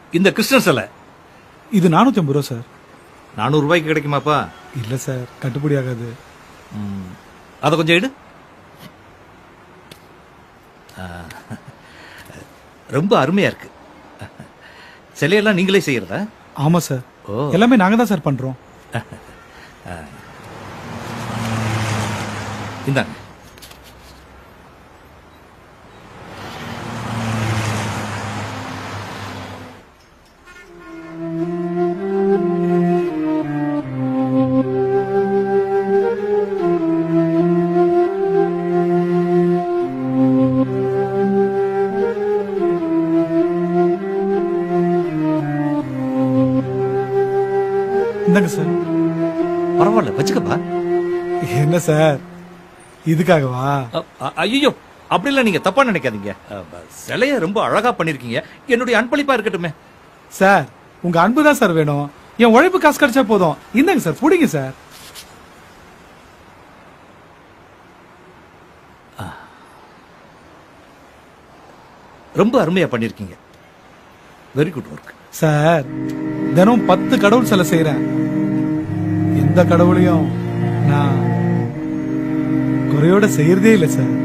இந்த கிருஷ்ணன் சிலை இது நானூத்தி ஐம்பது ரூபா சார் நானூறு ரூபாய்க்கு கிடைக்குமாப்பா இல்ல சார் கட்டுப்படி ஆகாது ம், அதை கொஞ்சம் எடு ஆ, ரொம்ப அருமையா இருக்கு சிலையெல்லாம் நீங்களே செய்யறதா ஆமா சார் ஓ. எல்லாமே நாங்க தான் சார் பண்றோம் இந்தாங்க இந்தாங்க சார் பரவாயில்ல வச்சுக்கப்பா என்ன சார் இதுக்காகவா ஐயோ அப்படிலாம் நீங்க தப்பா நினைக்காதீங்க அ, ப- சிலைய ரொம்ப அழகா பண்ணிருக்கீங்க என்னுடைய அன்பளிப்பா இருக்கட்டுமே சார் உங்க அன்பு தான் சார் வேணும் என் உழைப்பு காசு கிடைச்சா போதும் இந்தாங்க சார் புடிங்க சார் ரொம்ப அருமையா பண்ணிருக்கீங்க வெரி குட் ஒர்க் சார் தினம் பத்து கடவுள் சிலை செய்யறேன் எந்த கடவுளையும் நான் குறையோட செய்யறதே இல்லை சார்